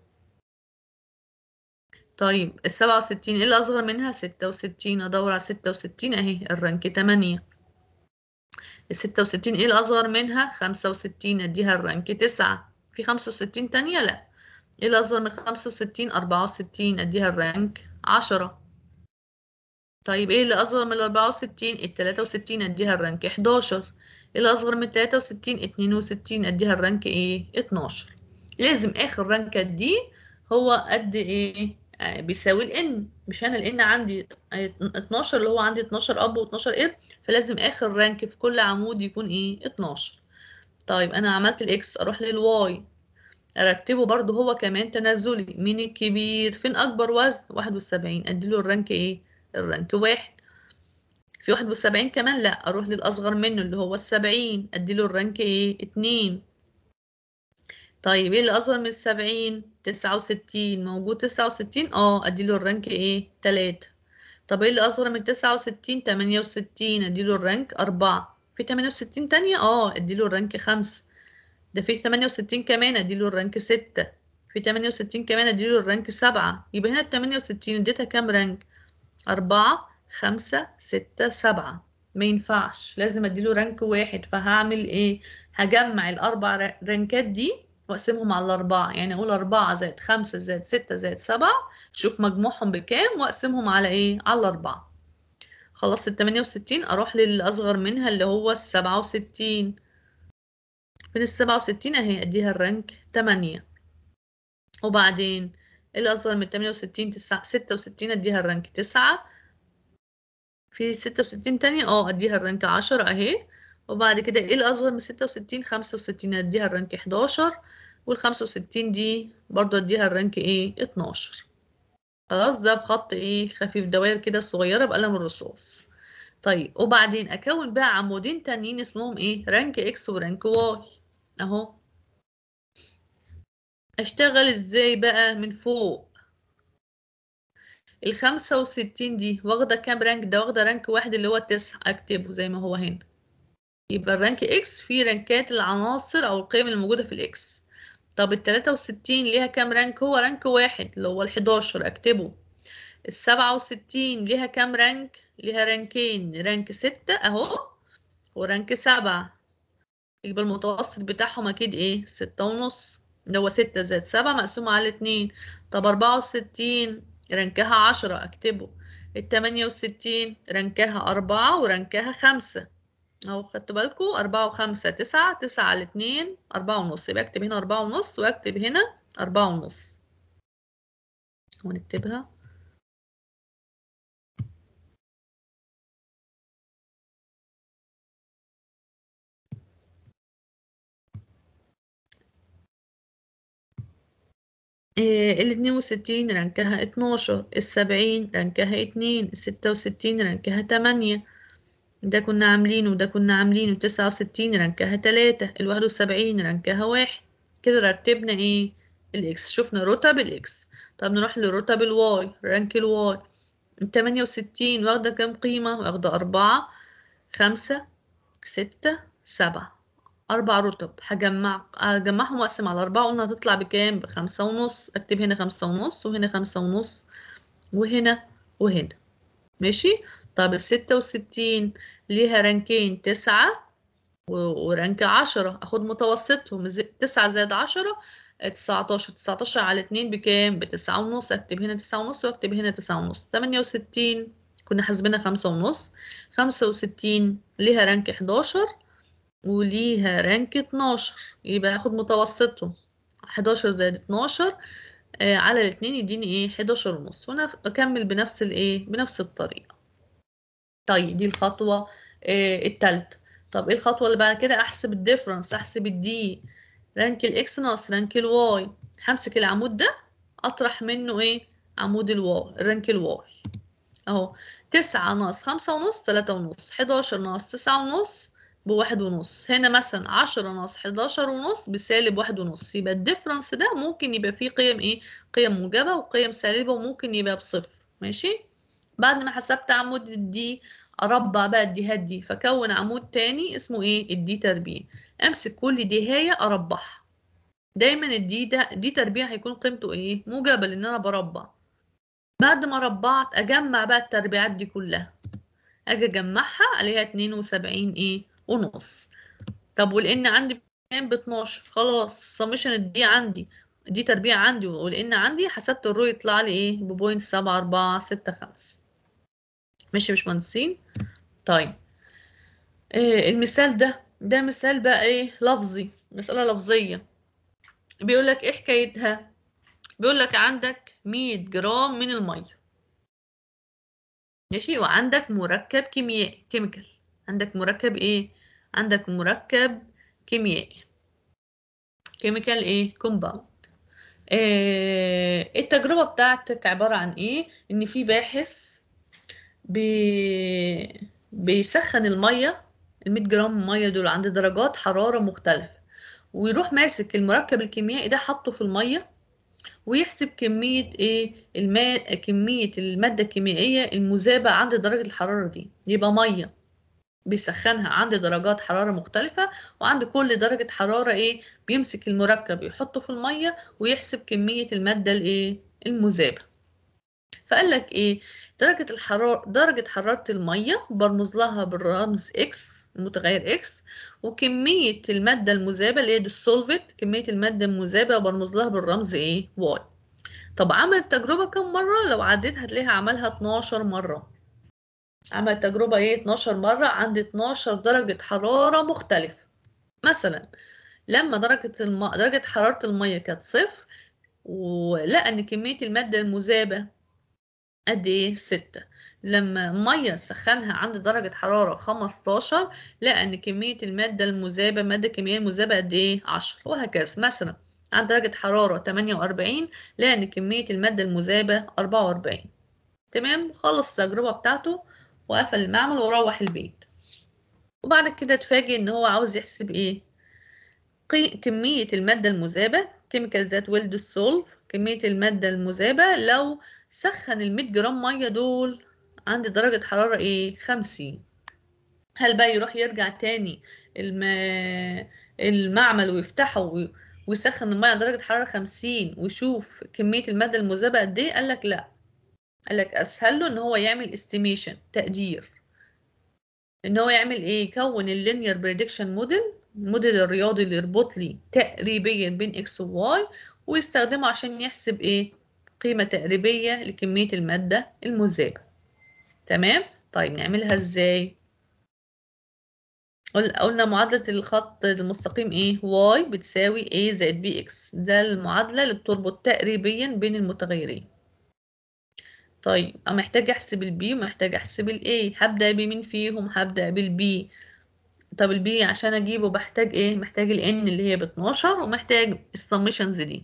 طيب السبعة وستين ايه الأصغر منها ستة وستين ادور على ستة وستين اهي الرانك تمانية الستة وستين ايه الأصغر منها خمسة وستين اديها الرانك تسعة في خمسة وستين تانية لا ايه الأصغر من خمسة وستين أربعة وستين أديها الرانك عشرة طيب ايه اللي أصغر من الأربعة وستين التلاتة وستين أديها الرانك حداشر ايه اللي أصغر من التلاتة وستين اتنين وستين أديها الرانك ايه اتناشر لازم آخر رانكة دي هو قد ايه آه بيساوي الان مش انا الان عندي 12 اللي هو عندي 12 اب و12 اب فلازم اخر رانك في كل عمود يكون ايه 12 طيب انا عملت الاكس اروح للواي ارتبه برضو هو كمان تنازلي مين الكبير فين اكبر وزن 71 اديله الرانك ايه الرانك واحد في 71 كمان لا اروح للاصغر منه اللي هو السبعين اديله الرانك ايه اتنين طيب ايه اللي اصغر من السبعين تسعة وستين موجود تسعة وستين اه اديله الرانك ايه تلاتة طب ايه اللي اصغر من تسعة وستين تمانية وستين اديله الرانك اربعة في 68 تانية اه اديله الرانك خمسة ده في 68 كمان اديله الرانك ستة في في 68 كمان اديله الرانك 7 يبقى هنا ال 68 اديتها كام رانك 4 5 6 7 ما ينفعش لازم اديله رانك واحد فهعمل ايه هجمع الاربع رانكات دي واقسمهم على الاربعه يعني اقول 4 زائد 5 زائد 6 زائد 7 شوف مجموعهم بكام واقسمهم على ايه على الاربعه خلصت ال 68 اروح للاصغر منها اللي هو ال 67 فين ال 67 اهي اديها الرانك 8 وبعدين اللي اصغر من 68 9 66 اديها الرانك 9 في 66 تانية اه اديها الرانك 10 اهي وبعد كده ايه الاصغر من 66 65 اديها الرانك 11 وال 65 دي برضو اديها الرانك ايه 12 خلاص ده بخط ايه خفيف دوائر كده صغيره بقلم الرصاص طيب وبعدين اكون بقى عمودين تانيين اسمهم ايه رانك اكس ورانك واي اهو اشتغل ازاي بقى من فوق الخمسة وستين دي واخدة كام رانك ده واخدة رانك واحد اللي هو التسعة اكتبه زي ما هو هنا يبقى الرانك اكس فيه رانكات العناصر او القيم اللي موجودة في الاكس طب التلاتة وستين ليها كام رانك هو رانك واحد اللي هو الحداشر اكتبه السبعة وستين ليها كام رانك ليها رانكين رانك ستة اهو ورانك سبعة يبقى المتوسط بتاعهم اكيد ايه ستة ونص اللي هو ستة زائد سبعة مقسوم على اتنين طب أربعة وستين رانكها عشرة اكتبه التمانية وستين رانكها أربعة ورانكها خمسة اهو خدتوا بالكوا أربعة وخمسة تسعة تسعة على اتنين أربعة ونص يبقى أكتب هنا أربعة ونص وأكتب هنا أربعة ونص ونكتبها ال 62 رانكها 12 ال 70 رانكها 2 ال 66 رانكها 8 ده كنا عاملينه وده كنا عاملينه 69 رانكها 3 ال 71 رانكها 1 كده رتبنا ايه الاكس شفنا رتب الاكس طب نروح لرتب الواي رانك الواي ال 68 واخدة كام قيمة واخدة 4 5 6 7 أربع رتب هجمع هجمعهم وأقسم على أربعة قلنا هتطلع بكام بخمسة ونص أكتب هنا خمسة ونص وهنا خمسة ونص وهنا وهنا ماشي طب الستة وستين ليها رانكين تسعة ورانك عشرة أخد متوسطهم تسعة زائد عشرة تسعتاشر تسعتاشر على اتنين بكام بتسعة ونص أكتب هنا تسعة ونص وأكتب هنا تسعة ونص تمانية وستين كنا حاسبينها خمسة ونص خمسة وستين ليها رانك حداشر وليها رانك 12 يبقى هاخد متوسطهم 11 زائد 12 آه على الاتنين يديني ايه 11 ونص وانا اكمل بنفس الايه بنفس الطريقه طيب دي الخطوه آه التالتة طب ايه الخطوه اللي بعد كده احسب الديفرنس احسب الدي رانك الاكس ناقص رانك الواي همسك العمود ده اطرح منه ايه عمود الواي رانك الواي اهو تسعة ناقص خمسة ونص تلاتة ونص حداشر ناقص تسعة ونص بواحد ونص هنا مثلا عشرة ناقص حداشر ونص بسالب واحد ونص يبقى الديفرنس ده ممكن يبقى فيه قيم ايه قيم موجبة وقيم سالبة وممكن يبقى بصفر ماشي بعد ما حسبت عمود الدي اربع بقى الديهات دي فكون عمود تاني اسمه ايه الدي تربيع امسك كل ديهاية اربعها دايما الدي ده دي تربيع هيكون قيمته ايه موجبة لان انا بربع بعد ما ربعت اجمع بقى التربيعات دي كلها اجي اجمعها عليها اتنين وسبعين ايه ونص طب والان عندي كام ب 12 خلاص سمشن دي عندي دي تربيع عندي والان عندي حسبت الرو يطلع لي ايه ببوينت سبعة أربعة ستة خمسة ماشي يا باشمهندسين طيب إيه المثال ده ده مثال بقى ايه لفظي مسألة لفظية بيقول لك ايه حكايتها بيقول لك عندك 100 جرام من المية ماشي وعندك مركب كيميائي كيميكال عندك مركب ايه عندك مركب كيميائي كيميكال ايه كومباوند إيه التجربة بتاعتك عبارة عن ايه ان في باحث بي... بيسخن المية المية جرام مية دول عند درجات حرارة مختلفة ويروح ماسك المركب الكيميائي ده حطه في المية ويحسب كمية ايه الماء كمية المادة الكيميائية المذابة عند درجة الحرارة دي يبقى مية بيسخنها عند درجات حرارة مختلفة وعند كل درجة حرارة ايه بيمسك المركب يحطه في المية ويحسب كمية المادة الايه المذابة فقال لك ايه درجة الحرارة درجة حرارة المية برمز لها بالرمز X المتغير X وكمية المادة المذابة اللي هي dissolved كمية المادة المذابة برمز لها بالرمز ايه Y طب عمل التجربة كم مرة لو عديت هتلاقيها عملها 12 مرة عمل تجربة ايه 12 مرة عند 12 درجة حرارة مختلفة مثلا لما درجة الم... درجة حرارة المية كانت صفر ولقى ان كمية المادة المذابة قد ايه ستة لما مية سخنها عند درجة حرارة 15 لقى ان كمية المادة المذابة المادة الكيميائية المذابة قد ايه 10 وهكذا مثلا عند درجة حرارة 48 لقى ان كمية المادة المذابة 44 تمام خلص التجربة بتاعته وقفل المعمل وروح البيت وبعد كده اتفاجئ ان هو عاوز يحسب ايه قي... كمية المادة المذابة chemical that will dissolve كمية المادة المذابة لو سخن ال 100 جرام مية دول عند درجة حرارة ايه 50 هل بقى يروح يرجع تاني الم... المعمل ويفتحه وي... ويسخن المية عند درجة حرارة 50 ويشوف كمية المادة المذابة قد ايه قال لك لا قال لك اسهل له ان هو يعمل استيميشن تقدير ان هو يعمل ايه يكون اللينير بريدكشن موديل الموديل الرياضي اللي يربط لي تقريبيا بين اكس وواي ويستخدمه عشان يحسب ايه قيمة تقريبية لكمية المادة المذابة تمام طيب نعملها ازاي قلنا معادلة الخط المستقيم ايه y بتساوي a زائد bx ده المعادلة اللي بتربط تقريبيا بين المتغيرين طيب أنا محتاج أحسب البي ومحتاج أحسب الأي هبدأ بمين فيهم هبدأ بالبي طب البي عشان أجيبه بحتاج إيه محتاج الإن اللي هي باتناشر ومحتاج السمشنز دي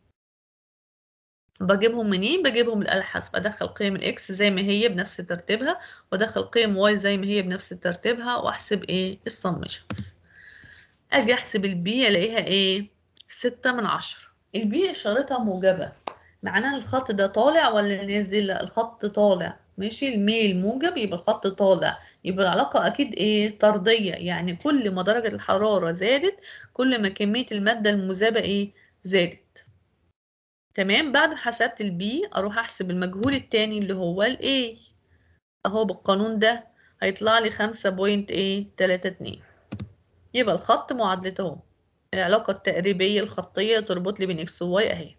بجيبهم منين بجيبهم الآلة الحاسبة أدخل قيم الإكس زي ما هي بنفس ترتيبها وأدخل قيم واي زي ما هي بنفس ترتيبها وأحسب إيه السمشنز أجي أحسب البي ألاقيها إيه ستة من عشرة البي إشارتها موجبة معناه الخط ده طالع ولا نازل لا الخط طالع ماشي الميل موجب يبقى الخط طالع يبقى العلاقة أكيد إيه طردية يعني كل ما درجة الحرارة زادت كل ما كمية المادة المذابة إيه زادت تمام بعد ما حسبت البي أروح أحسب المجهول التاني اللي هو الإيه أهو بالقانون ده هيطلع لي خمسة بوينت إيه تلاتة اتنين يبقى الخط معادلته أهو العلاقة التقريبية الخطية تربط لي بين إكس وواي أهي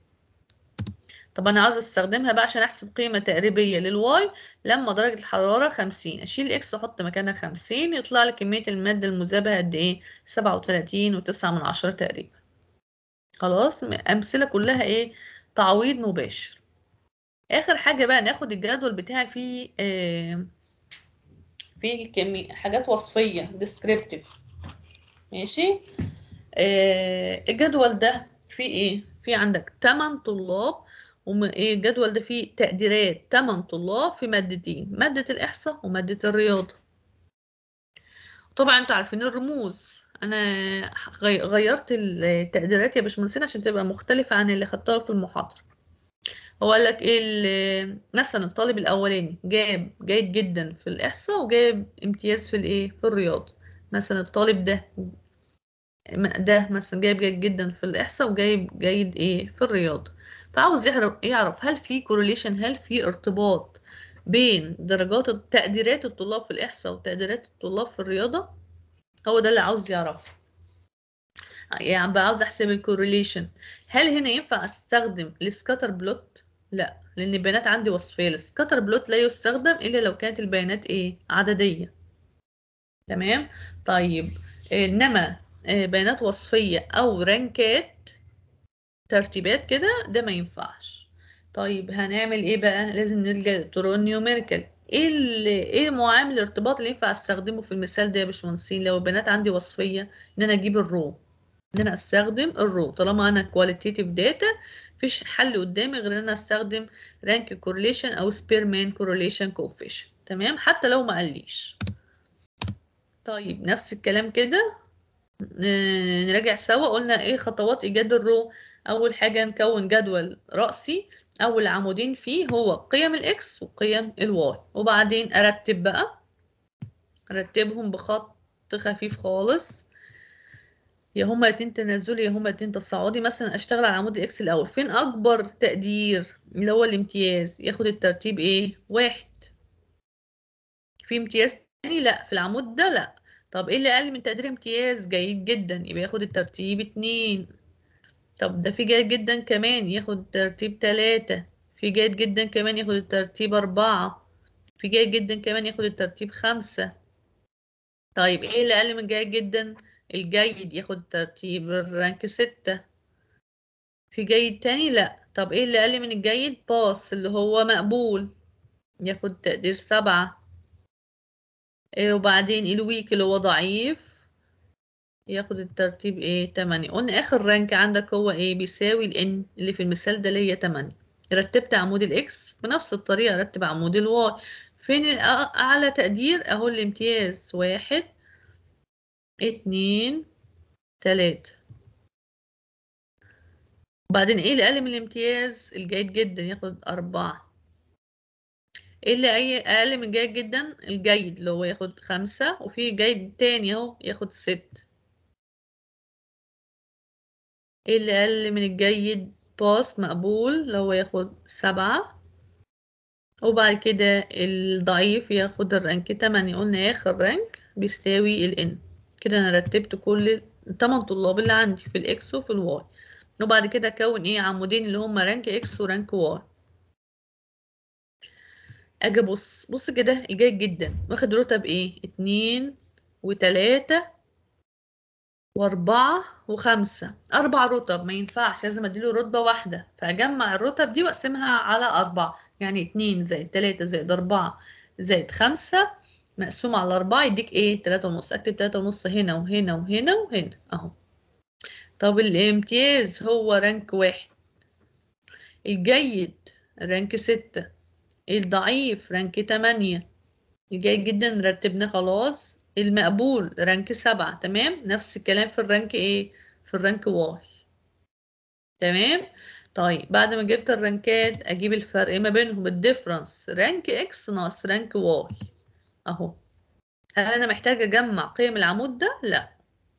طب انا عاوز استخدمها بقى عشان احسب قيمة تقريبية للواي لما درجة الحرارة خمسين اشيل اكس احط مكانها خمسين يطلع لي كمية المادة المذابة قد ايه سبعة وتلاتين وتسعة من عشرة تقريبا خلاص امثلة كلها ايه تعويض مباشر اخر حاجة بقى ناخد الجدول بتاعي فيه آه فيه كمية حاجات وصفية descriptive ماشي آه الجدول ده فيه ايه فيه عندك 8 طلاب وايه الجدول ده فيه تقديرات 8 طلاب في مادتين مادة الإحصاء ومادة الرياضة طبعا انتوا عارفين الرموز انا غيرت التقديرات يا باشمهندسين عشان تبقى مختلفة عن اللي خدتها في المحاضرة هو قال لك ايه مثلا الطالب الاولاني جاب جيد جدا في الإحصاء وجاب امتياز في الايه في الرياضة مثلا الطالب ده ده مثلا جايب جيد جدا في الإحصاء وجايب جيد ايه في الرياضة فعاوز يعرف هل في كورليشن هل في ارتباط بين درجات تقديرات الطلاب في الإحصاء وتقديرات الطلاب في الرياضة هو ده اللي عاوز يعرفه يعني بقى عاوز احسب الكورليشن هل هنا ينفع استخدم السكاتر بلوت لا لان البيانات عندي وصفيه السكاتر بلوت لا يستخدم الا لو كانت البيانات ايه عدديه تمام طيب انما بيانات وصفيه او رانكات ترتيبات كده ده ما ينفعش طيب هنعمل ايه بقى لازم نلجا للطرق النيوميريكال ايه ايه معامل الارتباط اللي ينفع استخدمه في المثال ده يا باشمهندسين لو البيانات عندي وصفيه ان انا اجيب الرو ان انا استخدم الرو طالما انا كواليتيتيف داتا مفيش حل قدامي غير ان انا استخدم رانك كورليشن او سبيرمان كورليشن كوفيشن تمام حتى لو ما قاليش طيب نفس الكلام كده نراجع سوا قلنا ايه خطوات ايجاد الرو اول حاجه نكون جدول رأسي اول عمودين فيه هو قيم الاكس وقيم الواي وبعدين ارتب بقى رتبهم بخط خفيف خالص يا هما اتنين تنازلي يا هما اتنين تصاعدي مثلا اشتغل على عمود الاكس الاول فين اكبر تقدير اللي هو الامتياز ياخد الترتيب ايه واحد في امتياز تاني لا في العمود ده لا طب ايه اللي اقل من تقدير امتياز جيد جدا يبقى ياخد الترتيب اتنين طب ده في جيد جدا كمان ياخد ترتيب تلاتة في جيد جدا كمان ياخد الترتيب أربعة في جيد جدا كمان ياخد الترتيب خمسة طيب ايه اللي أقل من جيد جدا الجيد ياخد ترتيب الرانك ستة في جيد تاني لا طب ايه اللي أقل من الجيد باص اللي هو مقبول ياخد تقدير سبعة إيه وبعدين الويك اللي هو ضعيف ياخد الترتيب ايه تمانية قلنا اخر رانك عندك هو ايه بيساوي الان اللي في المثال ده اللي هي تمانية رتبت عمود الاكس بنفس الطريقة رتب عمود الواي فين الأ- اعلى تقدير اهو الامتياز واحد اتنين تلاتة وبعدين ايه اللي اقل من الامتياز الجيد جدا ياخد اربعة ايه اللي أي اقل من جيد جدا الجيد اللي هو ياخد خمسة وفي جيد تاني اهو ياخد ست ايه اللي اقل من الجيد باس مقبول اللي هو ياخد سبعة وبعد كده الضعيف ياخد الرانك تمانية قلنا اخر رانك بيساوي الان كده انا رتبت كل التمن طلاب اللي عندي في الاكس وفي الواي وبعد كده اكون ايه عمودين اللي هما رانك اكس ورانك واي اجي ابص بص كده الجيد جدا واخد رتب ايه اتنين وتلاتة واربعة وخمسة اربع رتب ما ينفعش لازم اديله رتبة واحدة فاجمع الرتب دي واقسمها على اربعة يعني اتنين زائد تلاتة زائد اربعة زائد خمسة مقسوم على اربعة يديك ايه تلاتة ونص اكتب تلاتة ونص هنا وهنا وهنا وهنا اهو طب الامتياز هو رانك واحد الجيد رانك ستة الضعيف رانك تمانية الجيد جدا رتبنا خلاص المقبول رانك سبعة تمام نفس الكلام في الرانك ايه في الرانك واي تمام طيب بعد ما جبت الرانكات اجيب الفرق ما بينهم الديفرنس رانك اكس ناقص رانك واي اهو هل انا محتاجه اجمع قيم العمود ده لا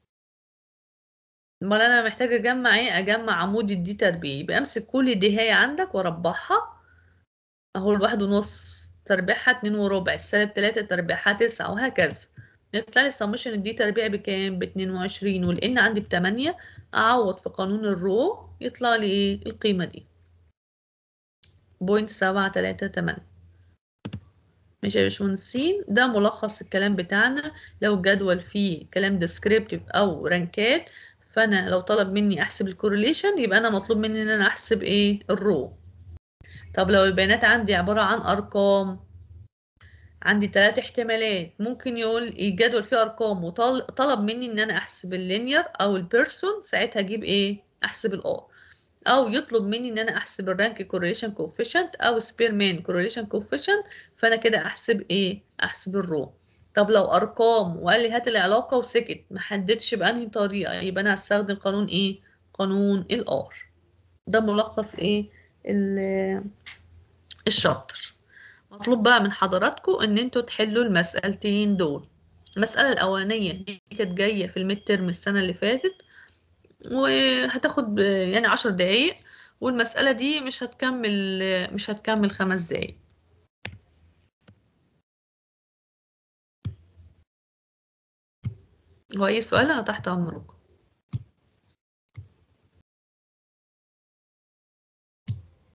امال انا محتاجه اجمع ايه اجمع عمود الدي تربيع يبقى امسك كل دي هي عندك واربعها اهو الواحد ونص تربيعها اتنين وربع السالب تلاتة تربيعها تسعة وهكذا يطلع لي سمشن الدي تربيع بكام باتنين وعشرين والان عندي بتمانية اعوض في قانون الرو يطلع لي ايه القيمة دي بوينت سبعة تلاتة تمانية ماشي يا باشمهندسين ده ملخص الكلام بتاعنا لو الجدول فيه كلام ديسكريبتيف او رانكات فانا لو طلب مني احسب الكورليشن يبقى انا مطلوب مني ان انا احسب ايه الرو طب لو البيانات عندي عبارة عن ارقام عندي ثلاث احتمالات ممكن يقول الجدول فيه ارقام وطلب مني ان انا احسب اللينير او البيرسون ساعتها اجيب ايه احسب الار او يطلب مني ان انا احسب الرانك كورليشن كوفيشنت او سبيرمان كورليشن كوفيشنت فانا كده احسب ايه احسب الرو طب لو ارقام وقال لي هات العلاقه وسكت ما حددش بانهي طريقه يبقى انا هستخدم قانون ايه قانون الار ده ملخص ايه الشابتر مطلوب بقى من حضراتكم ان انتوا تحلوا المسألتين دول المسألة الأولانية دي كانت جاية في الميد ترم السنة اللي فاتت وهتاخد يعني عشر دقايق والمسألة دي مش هتكمل مش هتكمل خمس دقايق هو أي سؤال أنا تحت أمركم